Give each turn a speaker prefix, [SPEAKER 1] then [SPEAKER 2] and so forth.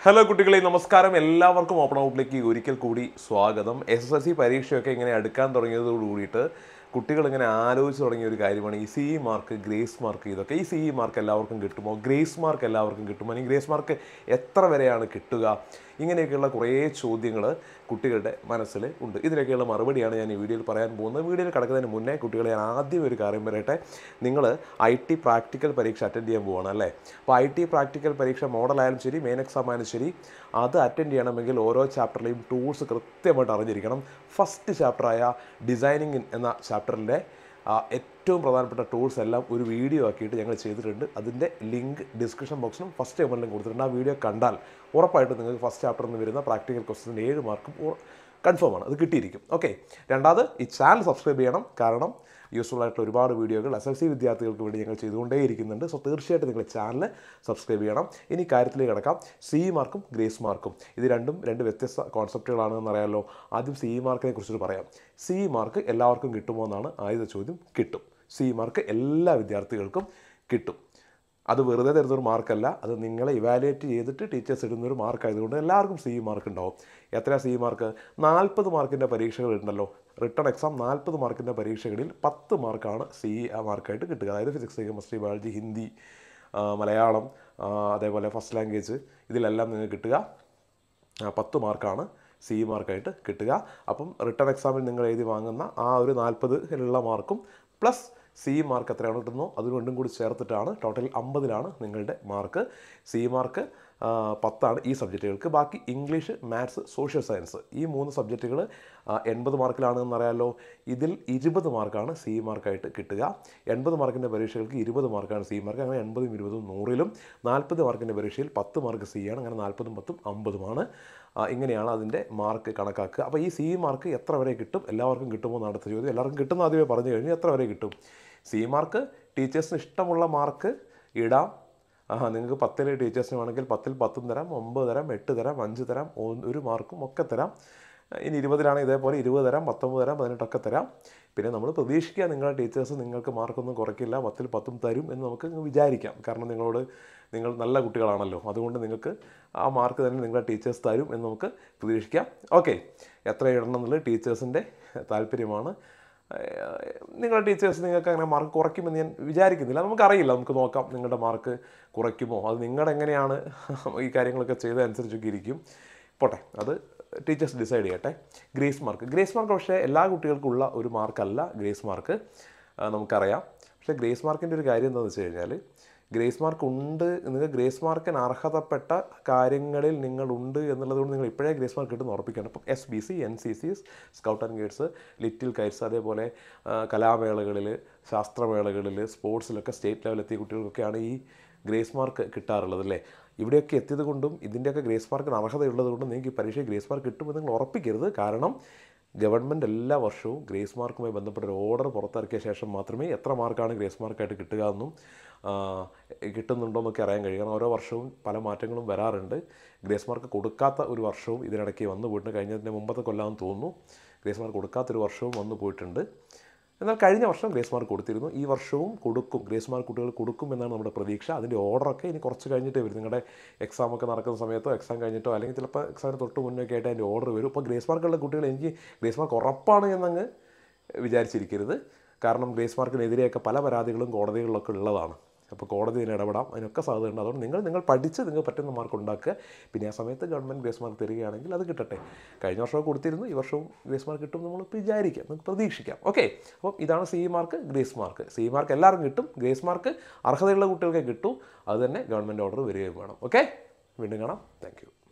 [SPEAKER 1] hello കുട്ടികളെ നമസ്കാരം എല്ലാവർക്കും ഓപ്പൺ ഔട്ടിലേക്ക് ഒരിക്കൽ കൂടി സ്വാഗതം എസ് എസ് എൽ സി പരീക്ഷയൊക്കെ ഇങ്ങനെ അടുക്കാൻ തുടങ്ങിയതോട് കൂടിയിട്ട് കുട്ടികൾ ഇങ്ങനെ ആലോചിച്ച് തുടങ്ങിയ ഒരു കാര്യമാണ് ഈ സി മാർക്ക് ഗ്രേസ് മാർക്ക് ഇതൊക്കെ ഈ സി മാർക്ക് എല്ലാവർക്കും കിട്ടുമോ ഗ്രേസ് മാർക്ക് എല്ലാവർക്കും കിട്ടുമോ അല്ലെങ്കിൽ ഗ്രേസ് മാർക്ക് എത്ര വരെയാണ് കിട്ടുക ഇങ്ങനെയൊക്കെയുള്ള കുറേ ചോദ്യങ്ങൾ കുട്ടികളുടെ മനസ്സിൽ ഉണ്ട് ഇതിനൊക്കെയുള്ള മറുപടിയാണ് ഞാൻ ഈ വീഡിയോയിൽ പറയാൻ പോകുന്നത് വീഡിയോയിൽ കിടക്കുന്നതിന് മുന്നേ കുട്ടികളെ ഞാൻ ആദ്യം ഒരു കാര്യം പറയട്ടെ നിങ്ങൾ ഐ ടി പ്രാക്ടിക്കൽ പരീക്ഷ അറ്റൻഡ് ചെയ്യാൻ പോവാണ് അല്ലേ അപ്പോൾ ഐ ടി പ്രാക്ടിക്കൽ പരീക്ഷ മോഡലായാലും ശരി മെയിൻ എക്സാം ആയാലും ശരി അത് അറ്റൻഡ് ചെയ്യണമെങ്കിൽ ഓരോ ചാപ്റ്ററിലെയും ടൂൾസ് കൃത്യമായിട്ട് അറിഞ്ഞിരിക്കണം ഫസ്റ്റ് ചാപ്റ്ററായ ഡിസൈനിങ് എന്ന ചാപ്റ്ററിൻ്റെ ഏറ്റവും പ്രധാനപ്പെട്ട ടൂൾസ് എല്ലാം ഒരു വീഡിയോ ആക്കിയിട്ട് ഞങ്ങൾ ചെയ്തിട്ടുണ്ട് അതിൻ്റെ ലിങ്ക് ഡിസ്ക്രിപ്ഷൻ ബോക്സിലും ഫസ്റ്റ് ടൈമിലും കൊടുത്തിട്ടുണ്ട് ആ വീഡിയോ കണ്ടാൽ ഉറപ്പായിട്ടും നിങ്ങൾക്ക് ഫസ്റ്റ് ചാപ്റ്ററിൽ നിന്ന് വരുന്ന പ്രാക്ടിക്കൽ ക്വസ്റ്റിന് ഏഴ് മാർക്കും കൺഫേം ആണ് അത് കിട്ടിയിരിക്കും ഓക്കെ രണ്ടാമത് ഈ ചാനൽ സബ്സ്ക്രൈബ് ചെയ്യണം കാരണം യൂസ്ഫുൾ ആയിട്ടുള്ള ഒരുപാട് വീഡിയോകൾ എസ് എൽ സി വിദ്യാർത്ഥികൾക്ക് വേണ്ടി ഞങ്ങൾ ചെയ്തുകൊണ്ടേയിരിക്കുന്നുണ്ട് സോ തീർച്ചയായിട്ടും നിങ്ങൾ ചാനൽ സബ്സ്ക്രൈബ് ചെയ്യണം ഇനി കാര്യത്തിലേക്ക് കിടക്കാം സി മാർക്കും ഗ്രേസ് മാർക്കും ഇത് രണ്ടും രണ്ട് വ്യത്യസ്ത കോൺസെപ്റ്റുകളാണെന്ന് അറിയാമല്ലോ ആദ്യം സി മാർക്കിനെ കുറിച്ചിട്ട് പറയാം സി മാർക്ക് എല്ലാവർക്കും കിട്ടുമോ എന്നാണ് ആദ്യത്തെ ചോദ്യം കിട്ടും സി മാർക്ക് എല്ലാ വിദ്യാർത്ഥികൾക്കും കിട്ടും അത് വെറുതെ തരുന്നൊരു മാർക്കല്ല അത് നിങ്ങളെ ഇവാലുവേറ്റ് ചെയ്തിട്ട് ടീച്ചേഴ്സ് ഇടുന്നൊരു മാർക്ക് ആയതുകൊണ്ട് എല്ലാവർക്കും സി മാർക്ക് ഉണ്ടാവും എത്ര സി മാർക്ക് നാൽപ്പത് മാർക്കിൻ്റെ പരീക്ഷകൾ ഉണ്ടല്ലോ റിട്ടേൺ എക്സാം നാൽപ്പത് മാർക്കിൻ്റെ പരീക്ഷകളിൽ പത്ത് മാർക്കാണ് സി മാർക്കായിട്ട് കിട്ടുക അതായത് ഫിസിക്സ് കെമിസ്ട്രി ബയോളജി ഹിന്ദി ആ, മലയാളം ആ, അതേപോലെ ഫസ്റ്റ് ലാംഗ്വേജ് ഇതിലെല്ലാം നിങ്ങൾക്ക് കിട്ടുക ആ, പത്ത് മാർക്കാണ് സി മാർക്കായിട്ട് കിട്ടുക അപ്പം റിട്ടേൺ എക്സാമിൽ നിങ്ങൾ എഴുതി വാങ്ങുന്ന ആ ഒരു നാൽപ്പതിലുള്ള മാർക്കും പ്ലസ് സി മാർക്ക് എത്രയാണ് കിട്ടുന്നോ അത് രണ്ടും കൂടി ചേർത്തിട്ടാണ് ടോട്ടൽ അമ്പതിലാണ് നിങ്ങളുടെ മാർക്ക് സി മാർക്ക് ആ, പത്താണ് ഈ സബ്ജക്റ്റുകൾക്ക് ബാക്കി ഇംഗ്ലീഷ് മാത്സ് സോഷ്യൽ സയൻസ് ഈ മൂന്ന് സബ്ജക്റ്റുകൾ എൺപത് മാർക്കിലാണെന്ന് അറിയാമല്ലോ ഇതിൽ ഇരുപത് മാർക്കാണ് സി മാർക്കായിട്ട് കിട്ടുക എൺപത് മാർക്കിൻ്റെ പരീക്ഷകൾക്ക് ഇരുപത് മാർക്കാണ് സി മാർക്ക് അങ്ങനെ എൺപതും ഇരുപതും നൂറിലും നാൽപ്പത് മാർക്കിൻ്റെ പരീക്ഷയിൽ പത്ത് മാർക്ക് സി ആണ് അങ്ങനെ നാൽപ്പതും പത്തും അമ്പതുമാണ് ആ, ഇങ്ങനെയാണ് അതിൻ്റെ മാർക്ക് കണക്കാക്കുക അപ്പോൾ ഈ സി മാർക്ക് എത്ര വരെ കിട്ടും എല്ലാവർക്കും കിട്ടുമോ എന്നാണ് അടുത്ത ചോദ്യം എല്ലാവർക്കും കിട്ടുന്ന ആദ്യമേ പറഞ്ഞു കഴിഞ്ഞു എത്ര വരെ കിട്ടും സി മാർക്ക് ടീച്ചേഴ്സിന് ഇഷ്ടമുള്ള മാർക്ക് ഇടാം ആ നിങ്ങൾക്ക് പത്തിൽ ടീച്ചേഴ്സിന് വേണമെങ്കിൽ പത്തിൽ പത്തും തരാം ഒമ്പത് തരാം എട്ട് തരാം അഞ്ച് തരാം ഒന്ന് ഒരു മാർക്കും ഒക്കെ തരാം ഇനി ഇരുപതിലാണെങ്കിൽ ഇതേപോലെ ഇരുപത് തരാം പത്തൊമ്പത് തരാം പതിനെട്ടൊക്കെ തരാം പിന്നെ നമ്മൾ പ്രതീക്ഷിക്കുക നിങ്ങളുടെ ടീച്ചേഴ്സ് നിങ്ങൾക്ക് മാർക്കൊന്നും കുറയ്ക്കില്ല പത്തിൽ പത്തും തരും എന്ന് നമുക്ക് വിചാരിക്കാം കാരണം നിങ്ങളോട് നിങ്ങൾ നല്ല കുട്ടികളാണല്ലോ അതുകൊണ്ട് നിങ്ങൾക്ക് ആ മാർക്ക് തന്നെ നിങ്ങളുടെ ടീച്ചേഴ്സ് തരും എന്ന് നമുക്ക് പ്രതീക്ഷിക്കാം ഓക്കെ എത്ര ഇടണം എന്നുള്ളത് ടീച്ചേഴ്സിൻ്റെ താല്പര്യമാണ് ഏഹ് നിങ്ങളുടെ ടീച്ചേഴ്സ് നിങ്ങൾക്ക് അങ്ങനെ മാർക്ക് കുറയ്ക്കുമെന്ന് ഞാൻ വിചാരിക്കുന്നില്ല നമുക്കറിയില്ല നമുക്ക് നോക്കാം നിങ്ങളുടെ മാർക്ക് കുറയ്ക്കുമോ അത് നിങ്ങളുടെ എങ്ങനെയാണ് ഈ കാര്യങ്ങളൊക്കെ ചെയ്തതനുസരിച്ചൊക്കെ ഇരിക്കും പോട്ടെ അത് ടീച്ചേഴ്സ് ഡിസൈഡ് ചെയ്യട്ടെ ഗ്രേസ് മാർക്ക് ഗ്രേസ് മാർക്ക് പക്ഷേ എല്ലാ കുട്ടികൾക്കുള്ള ഒരു മാർക്കല്ല ഗ്രേസ് മാർക്ക് നമുക്കറിയാം പക്ഷേ ഗ്രേസ് മാർക്കിൻ്റെ ഒരു കാര്യം എന്താണെന്ന് വെച്ച് കഴിഞ്ഞാൽ ഗ്രേസ് മാർക്ക് ഉണ്ട് നിങ്ങൾക്ക് ഗ്രേസ് മാർക്കിന് അർഹതപ്പെട്ട കാര്യങ്ങളിൽ നിങ്ങളുണ്ട് എന്നുള്ളത് കൊണ്ട് നിങ്ങൾ ഇപ്പോഴേ ഗ്രേസ് മാർക്ക് കിട്ടുന്ന ഉറപ്പിക്കണം ഇപ്പം S B C N C C scout and guides little kites അതേപോലെ ആ, കലാമേളകളിൽ ശാസ്ത്രമേളകളിൽ സ്പോർട്സിലൊക്കെ സ്റ്റേറ്റ് ലെവലെത്തിയ കുട്ടികൾക്കൊക്കെയാണ് ഈ ഗ്രേസ് മാർക്ക് കിട്ടാറുള്ളത് അല്ലേ ഇവിടെയൊക്കെ എത്തിയത് കൊണ്ടും ഇതിൻ്റെയൊക്കെ ഗ്രേസ് മാർക്കിന് അർഹതയുള്ളത് കൊണ്ടും നിങ്ങൾക്ക് ഈ പരീക്ഷയിൽ ഗ്രേസ് മാർക്ക് കിട്ടുമെന്ന് നിങ്ങൾ ഉറപ്പിക്കരുത് കാരണം ഗവൺമെൻറ് എല്ലാ വർഷവും ഗ്രേസ് മാർക്കുമായി ബന്ധപ്പെട്ട ഒരു ഓർഡർ പുറത്തിറക്കിയ ശേഷം മാത്രമേ എത്ര മാർക്കാണ് ഗ്രേസ് മാർക്കായിട്ട് കിട്ടുക എന്നും ആ, കിട്ടുന്നുണ്ടോ എന്നൊക്കെ അറിയാൻ കഴിയും കാരണം ഓരോ വർഷവും പല മാറ്റങ്ങളും വരാറുണ്ട് ഗ്രേസ് മാർക്ക് കൊടുക്കാത്ത ഒരു വർഷവും ഇതിനിടയ്ക്ക് വന്നു പോയിട്ടുണ്ട് കഴിഞ്ഞതിൻ്റെ മുമ്പത്തെ കൊല്ലാമെന്ന് തോന്നുന്നു ഗ്രേസ് മാർക്ക് കൊടുക്കാത്തൊരു വർഷവും വന്നു പോയിട്ടുണ്ട് എന്നാൽ കഴിഞ്ഞ വർഷം ഗ്രേസ് മാർക്ക് കൊടുത്തിരുന്നു ഈ വർഷവും കൊടുക്കും ഗ്രേസ് മാർക്ക് കുട്ടികൾ കൊടുക്കും എന്നാണ് നമ്മുടെ പ്രതീക്ഷ അതിൻ്റെ ഓർഡറൊക്കെ ഇനി കുറച്ച് കഴിഞ്ഞിട്ടേ വരും നിങ്ങളുടെ എക്സാം ഒക്കെ നടക്കുന്ന സമയത്തോ എക്സാം കഴിഞ്ഞിട്ടോ അല്ലെങ്കിൽ ചിലപ്പോൾ എക്സാമിന് തൊട്ട് മുന്നേ ഒക്കെ ആയിട്ട് അതിൻ്റെ ഓർഡർ വരും അപ്പോൾ ഗ്രേസ് മാർക്കുള്ള കുട്ടികൾ എനിക്ക് ഗ്രേസ് മാർക്ക് ഉറപ്പാണ് എന്നങ്ങ് വിചാരിച്ചിരിക്കരുത് കാരണം ഗ്രേസ് മാർക്കിനെതിരെയൊക്കെ പല പരാതികളും കോടതികളിലൊക്കെ ഉള്ളതാണ് അപ്പോൾ കോടതി ഇതിന് ഇടപെടാം അതിനൊക്കെ സാധ്യതയുണ്ട് അതുകൊണ്ട് നിങ്ങൾ നിങ്ങൾ പഠിച്ച് നിങ്ങൾക്ക് പറ്റുന്ന മാർക്ക് ഉണ്ടാക്കുക പിന്നെ ആ സമയത്ത് ഗവൺമെൻറ് ഗ്രേസ് മാർക്ക് തരികയാണെങ്കിൽ അത് കിട്ടട്ടെ കഴിഞ്ഞ വർഷവും കൊടുത്തിരുന്നു ഈ വർഷവും ഗ്രേസ് മാർക്ക് കിട്ടും നമ്മൾ പ്രചാരിക്കാം നമുക്ക് പ്രതീക്ഷിക്കാം ഓക്കെ അപ്പം ഇതാണ് C mark grace mark C mark എല്ലാവർക്കും കിട്ടും ഗ്രേസ് മാർക്ക് അർഹതയുള്ള കുട്ടികൾക്ക് കിട്ടും അത് തന്നെ ഗവൺമെൻറ് ഓർഡർ വരികയും വേണം ഓക്കെ വീണ്ടും കാണാം താങ്ക്